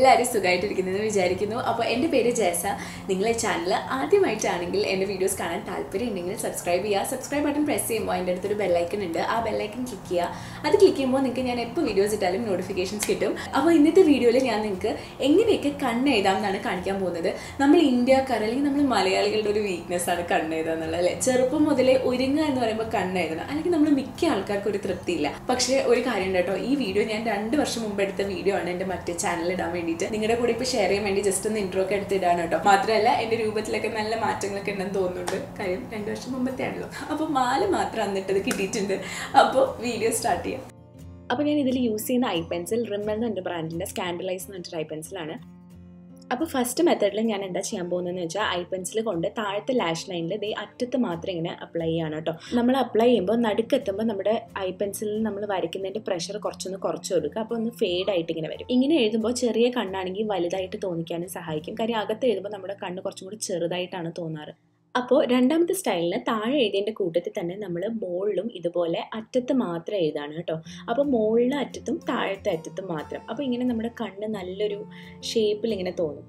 എല്ലാവരും സുഖമായിട്ടിരിക്കുന്നതെന്ന് വിചാരിക്കുന്നു അപ്പോൾ എൻ്റെ പേര് ജേസ നിങ്ങളെ ചാനൽ ആദ്യമായിട്ടാണെങ്കിൽ എൻ്റെ വീഡിയോസ് കാണാൻ താല്പര്യം ഉണ്ടെങ്കിൽ സബ്സ്ക്രൈബ് ചെയ്യുക സബ്സ്ക്രൈബ് ബട്ടൺ പ്രസ് ചെയ്യുമ്പോൾ അതിൻ്റെ അടുത്തൊരു ബെല്ലൈക്കൺ ഉണ്ട് ആ ബെല്ലൈക്കൺ ക്ലിക്ക് ചെയ്യുക അത് ക്ലിക്ക് ചെയ്യുമ്പോൾ നിങ്ങൾക്ക് ഞാൻ എപ്പോൾ വീഡിയോസ് ഇട്ടാലും നോട്ടിഫിക്കേഷൻസ് കിട്ടും അപ്പോൾ ഇന്നത്തെ വീഡിയോയിൽ ഞാൻ നിങ്ങൾക്ക് എങ്ങനെയൊക്കെ കണ്ണ് എഴുതാം എന്നാണ് കാണിക്കാൻ പോകുന്നത് നമ്മൾ ഇന്ത്യക്കാർ അല്ലെങ്കിൽ നമ്മൾ മലയാളികളുടെ ഒരു വീക്ക്നെസ് ആണ് കണ്ണ് എഴുതുക എന്നുള്ളത് അല്ലേ ചെറുപ്പം മുതലേ ഒരുങ്ങുക എന്ന് പറയുമ്പോൾ കണ്ണ് എഴുതണം അല്ലെങ്കിൽ നമ്മൾ മിക്ക ആൾക്കാർക്കും ഒരു തൃപ്തിയില്ല പക്ഷേ ഒരു കാര്യം ഉണ്ട് കേട്ടോ ഈ വീഡിയോ ഞാൻ രണ്ട് വർഷം മുമ്പ് എടുത്ത വീഡിയോ ആണ് എൻ്റെ മറ്റേ ചാനലിൽ ഇടാൻ വേണ്ടിയിട്ട് നിങ്ങളുടെ കൂടെ ഇപ്പോൾ ഷെയർ ചെയ്യാൻ വേണ്ടി ജസ്റ്റ് ഒന്ന് ഇൻട്രോ ഒക്കെ എടുത്ത് ഇടാണ് കേട്ടോ മാത്രമല്ല എൻ്റെ രൂപത്തിലൊക്കെ നല്ല മാറ്റങ്ങളൊക്കെ ഉണ്ടെന്ന് തോന്നുന്നുണ്ട് കാര്യം രണ്ട് വർഷം മുമ്പത്തെ ആണല്ലോ അപ്പോൾ മാല മാത്രം അന്നിട്ടത് കിട്ടിയിട്ടുണ്ട് അപ്പോൾ വീഡിയോ സ്റ്റാർട്ട് ചെയ്യാം അപ്പോൾ ഞാൻ ഇതിൽ യൂസ് ചെയ്യുന്ന ഐ പെൻസിൽ റിമ്മൽ എന്ന് എൻ്റെ ബ്രാൻഡിൻ്റെ സ്കാൻഡലൈസ് എന്ന് പറഞ്ഞിട്ട് ഐ പെൻസിലാണ് അപ്പോൾ ഫസ്റ്റ് മെത്തേഡിൽ ഞാൻ എന്താ ചെയ്യാൻ പോകുന്നതെന്ന് വെച്ചാൽ ഐ പെൻസിൽ കൊണ്ട് താഴത്തെ ലാഷ് ലൈനിൽ ദേ അറ്റത്ത് മാത്രം ഇങ്ങനെ അപ്ലൈ ചെയ്യാണ് കേട്ടോ നമ്മൾ അപ്ലൈ ചെയ്യുമ്പോൾ നടുക്കെത്തുമ്പോൾ നമ്മുടെ ഐ പെൻസിലിൽ നമ്മൾ വരയ്ക്കുന്നതിൻ്റെ പ്രഷർ കുറച്ചൊന്ന് കുറച്ച് കൊടുക്കുക അപ്പോൾ ഒന്ന് ഫേഡ് ആയിട്ട് ഇങ്ങനെ വരും ഇങ്ങനെ എഴുതുമ്പോൾ ചെറിയ കണ്ണാണെങ്കിൽ വലുതായിട്ട് തോന്നിക്കാനും സഹായിക്കും കാര്യം അകത്ത് എഴുതുമ്പോൾ നമ്മുടെ കണ്ണ് കുറച്ചും കൂടി ചെറുതായിട്ടാണ് തോന്നാറ് അപ്പോൾ രണ്ടാമത്തെ സ്റ്റൈലിന് താഴെ എഴുതിയതിൻ്റെ കൂട്ടത്തിൽ തന്നെ നമ്മൾ മുകളിലും ഇതുപോലെ അറ്റത്ത് മാത്രം എഴുതാണ് കേട്ടോ അപ്പോൾ മുകളിലെ അറ്റത്തും താഴത്തെ അറ്റത്തും മാത്രം അപ്പോൾ ഇങ്ങനെ നമ്മുടെ കണ്ണ് നല്ലൊരു ഷേപ്പിൽ ഇങ്ങനെ തോന്നും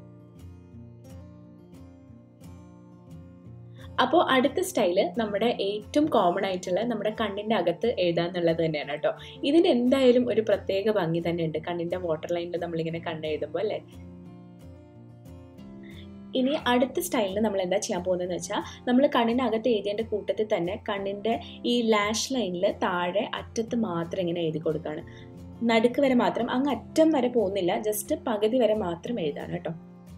അപ്പോൾ അടുത്ത സ്റ്റൈല് നമ്മുടെ ഏറ്റവും കോമൺ ആയിട്ടുള്ള നമ്മുടെ കണ്ണിൻ്റെ അകത്ത് എഴുതാന്നുള്ളത് തന്നെയാണ് കേട്ടോ ഇതിന് എന്തായാലും ഒരു പ്രത്യേക ഭംഗി തന്നെ ഉണ്ട് കണ്ണിൻ്റെ വാട്ടർ ലൈനിൽ നമ്മളിങ്ങനെ കണ്ണ് എഴുതുമ്പോൾ അല്ലേ ഇനി അടുത്ത സ്റ്റൈലിൽ നമ്മൾ എന്താ ചെയ്യാൻ പോകുന്നതെന്ന് വെച്ചാൽ നമ്മൾ കണ്ണിനകത്ത് എഴുതിയതിൻ്റെ കൂട്ടത്തിൽ തന്നെ കണ്ണിൻ്റെ ഈ ലാഷ് ലൈനിൽ താഴെ അറ്റത്ത് മാത്രം ഇങ്ങനെ എഴുതി കൊടുക്കുകയാണ് നടുക്ക് വരെ മാത്രം അങ്ങ് അറ്റം വരെ പോകുന്നില്ല ജസ്റ്റ് പകുതി വരെ മാത്രം എഴുതാണ് കേട്ടോ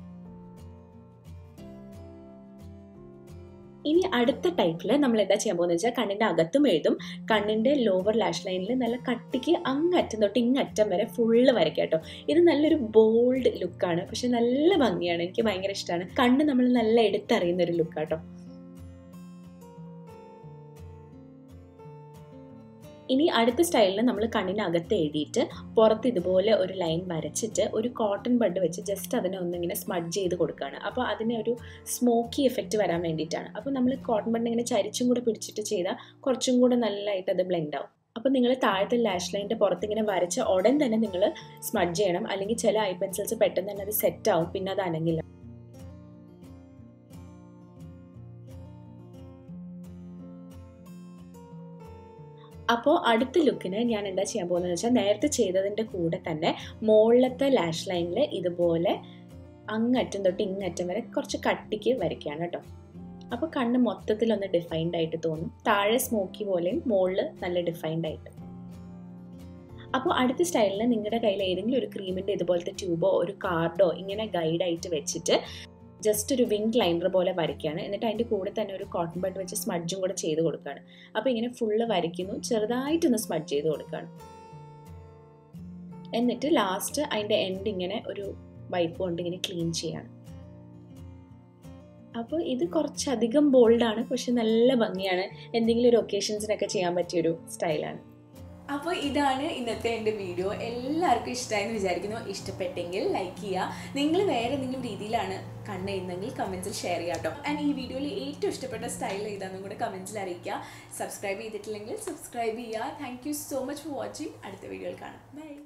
ഇനി അടുത്ത ടൈപ്പിൽ നമ്മൾ എന്താ ചെയ്യാൻ പോകുന്നത് വെച്ചാൽ കണ്ണിൻ്റെ അകത്തും എഴുതും കണ്ണിൻ്റെ ലോവർ ലാഷ് ലൈനിൽ നല്ല കട്ടിക്ക് അങ്ങറ്റം തൊട്ട് ഇങ്ങറ്റം വരെ ഫുള്ള് വരയ്ക്കാം കേട്ടോ ഇത് നല്ലൊരു ബോൾഡ് ലുക്കാണ് പക്ഷെ നല്ല ഭംഗിയാണ് എനിക്ക് ഭയങ്കര ഇഷ്ടമാണ് കണ്ണ് നമ്മൾ നല്ല എടുത്തറിയുന്ന ഒരു ലുക്കാട്ടോ ഇനി അടുത്ത സ്റ്റൈലിൽ നമ്മൾ കണ്ണിനകത്ത് എഴുതിയിട്ട് പുറത്ത് ഇതുപോലെ ഒരു ലൈൻ വരച്ചിട്ട് ഒരു കോട്ടൺ ബഡ് വെച്ച് ജസ്റ്റ് അതിനെ ഒന്നിങ്ങനെ സ്മഡ്ജ് ചെയ്ത് കൊടുക്കുകയാണ് അപ്പോൾ അതിന് ഒരു സ്മോക്കി എഫക്റ്റ് വരാൻ വേണ്ടിയിട്ടാണ് അപ്പോൾ നമ്മൾ കോട്ടൺ ബഡ് ഇങ്ങനെ ചരിച്ചും കൂടെ പിടിച്ചിട്ട് ചെയ്താൽ കുറച്ചും കൂടെ നല്ലതായിട്ട് അത് ബ്ലെൻഡ് ആവും അപ്പോൾ നിങ്ങൾ താഴത്തെ ലാഷ് ലൈനിൻ്റെ പുറത്ത് ഇങ്ങനെ വരച്ച ഉടൻ തന്നെ നിങ്ങൾ സ്മഡ്ജ് ചെയ്യണം അല്ലെങ്കിൽ ചില ഐ പെൻസിൽസ് പെട്ടെന്ന് തന്നെ അത് സെറ്റ് ആവും പിന്നെ അത് അനങ്ങില്ല അപ്പോൾ അടുത്ത ലുക്കിന് ഞാൻ എന്താ ചെയ്യാൻ പോകുന്നത് വെച്ചാൽ നേരത്തെ ചെയ്തതിൻ്റെ കൂടെ തന്നെ മുകളിലത്തെ ലാഷ് ലൈനിൽ ഇതുപോലെ അങ്ങറ്റം തൊട്ട് ഇങ്ങറ്റം വരെ കുറച്ച് കട്ടിക്ക് വരയ്ക്കുകയാണ് കേട്ടോ അപ്പോൾ കണ്ണ് മൊത്തത്തിലൊന്ന് ഡിഫൈൻഡ് ആയിട്ട് തോന്നും താഴെ സ്മോക്കി പോലെയും മുകളിൽ നല്ല ഡിഫൈൻഡ് ആയിട്ട് അപ്പോൾ അടുത്ത സ്റ്റൈലിൽ നിങ്ങളുടെ കയ്യിൽ ഏതെങ്കിലും ഒരു ക്രീമിൻ്റെ ഇതുപോലത്തെ ട്യൂബോ ഒരു കാർഡോ ഇങ്ങനെ ഗൈഡായിട്ട് വെച്ചിട്ട് ജസ്റ്റ് ഒരു വിങ് ലൈനർ പോലെ വരയ്ക്കുകയാണ് എന്നിട്ട് അതിൻ്റെ കൂടെ തന്നെ ഒരു കോട്ടൺ ബഡ് വെച്ച് സ്മഡ്ജും കൂടെ ചെയ്ത് കൊടുക്കുകയാണ് അപ്പോൾ ഇങ്ങനെ ഫുള്ള് വരയ്ക്കുന്നു ചെറുതായിട്ടൊന്ന് സ്മഡ്ജ് ചെയ്ത് കൊടുക്കുകയാണ് എന്നിട്ട് ലാസ്റ്റ് അതിൻ്റെ എൻഡ് ഇങ്ങനെ ഒരു വൈപ്പ് കൊണ്ട് ഇങ്ങനെ ക്ലീൻ ചെയ്യാണ് അപ്പോൾ ഇത് കുറച്ചധികം ബോൾഡാണ് പക്ഷെ നല്ല ഭംഗിയാണ് എന്തെങ്കിലും ഒരു ഒക്കേഷൻസിനൊക്കെ ചെയ്യാൻ പറ്റിയൊരു സ്റ്റൈലാണ് അപ്പോൾ ഇതാണ് ഇന്നത്തെ എൻ്റെ വീഡിയോ എല്ലാവർക്കും ഇഷ്ടമായെന്ന് വിചാരിക്കുന്നു ഇഷ്ടപ്പെട്ടെങ്കിൽ ലൈക്ക് ചെയ്യുക നിങ്ങൾ വേറെ എന്തെങ്കിലും രീതിയിലാണ് കണ്ണെഴുന്നെങ്കിൽ കമൻസിൽ ഷെയർ ചെയ്യാം കേട്ടോ ആൻഡ് ഈ വീഡിയോയിൽ ഏറ്റവും ഇഷ്ടപ്പെട്ട സ്റ്റൈൽ ഏതാണെന്നും കൂടെ കമൻസിൽ അറിയിക്കുക സബ്സ്ക്രൈബ് ചെയ്തിട്ടില്ലെങ്കിൽ സബ്സ്ക്രൈബ് ചെയ്യുക thank you so much for watching അടുത്ത വീഡിയോയിൽ കാണാം ബൈ